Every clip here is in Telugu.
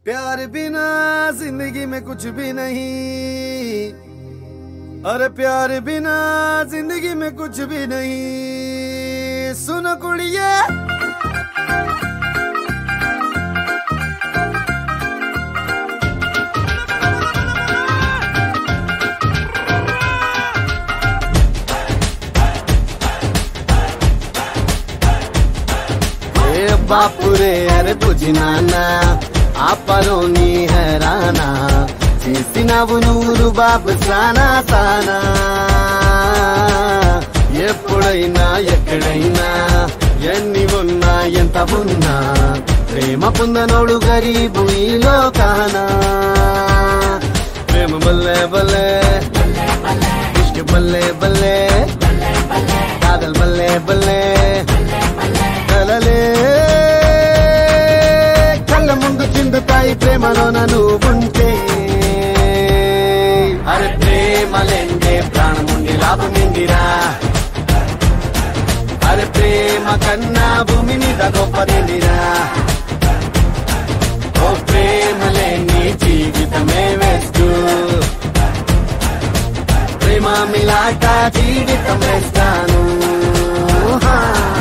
प्यार बिना जिंदगी में कुछ भी नहीं अरे प्यार बिना जिंदगी में कुछ भी नहीं सुनो कुड़िए ఏ బాపురే అరే బుజినానా ఆపలోని హెరానా చేసినవు నూరు బాబు సానా సానా ఎప్పుడైనా ఎక్కడైనా ఎన్ని ఉన్నా ఎంత ఉన్నా ప్రేమ పొందనోడు గరీబు ఈ లోకానా ప్రేమ బల్లే బల్లే ఇష్క బల్లే బల్లే కాదల్ బల్లే బల్లే కలలే కళ్ళ ముందు చిందుతాయి ప్రేమలోన నువ్వుంటే అరే ప్రేమలేందే ప్రాణముండి లాభమిందిరా అరే ప్రేమ కన్నా భూమి మీద గొప్పదిందిరా ఓ ప్రేమలేని జీవితమే వేస్తూ ప్రేమ మిలాట జీవితం వేస్తాను హా.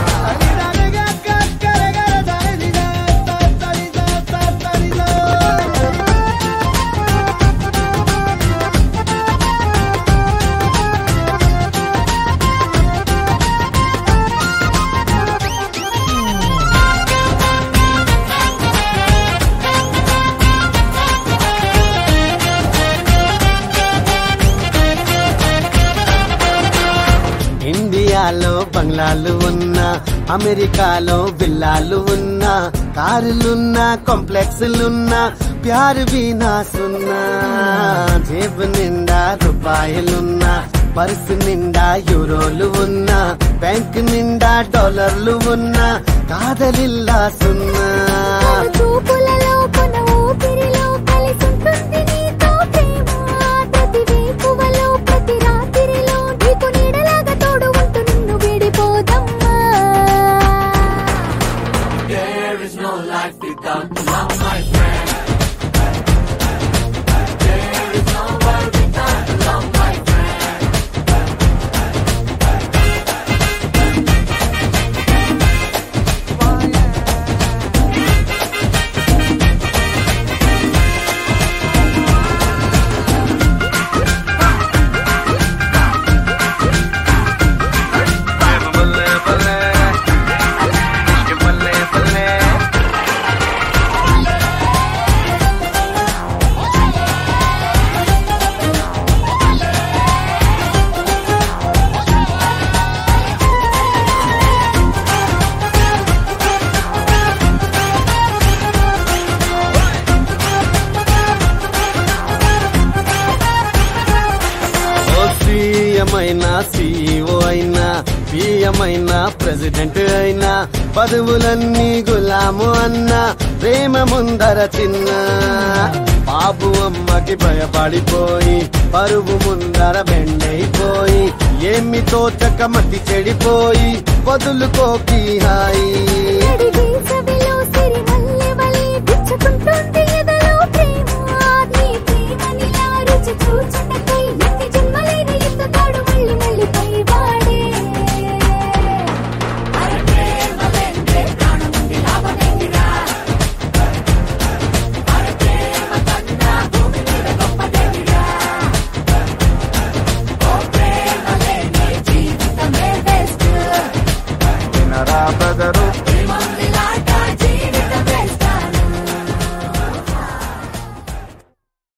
ఇండియాలో బంగ్లాలు ఉన్నా అమెరికాలో విల్లాలు ఉన్నా కారులున్నా కాంప్లెక్స్లున్నా ప్యారు వీనా సున్నా జేబు నిండా రూపాయలున్నా పర్సు నిండా యూరోలు ఉన్నా బ్యాంక్ నిండా డాలర్లు ఉన్నా కాదలిల్లా సున్నా చూపులలో కొన ఊపిరిలో కలిసుంటుంది నీతో ప్రేమ ప్రతి వేకువలో ప్రతి రాత్రిలో నీకు నీడలాగా తోడు ఉంటూ నిన్ను విడిపోదమ్మా ఓ సీఎమైన సీఈఓ అయినా పిఎమైన ప్రెసిడెంట్ అయినా పదవులన్నీ గులాము అన్నా ప్రేమ ముందర చిన్న బాబు అమ్మకి భయపడిపోయి పరువు ముందర బెండైపోయి ఏమి తోచక మతి చెడిపోయి వదులుకోకి హాయి నడి వేసవిలో సిరిమల్లె వలె గుచ్చుకుంటుంది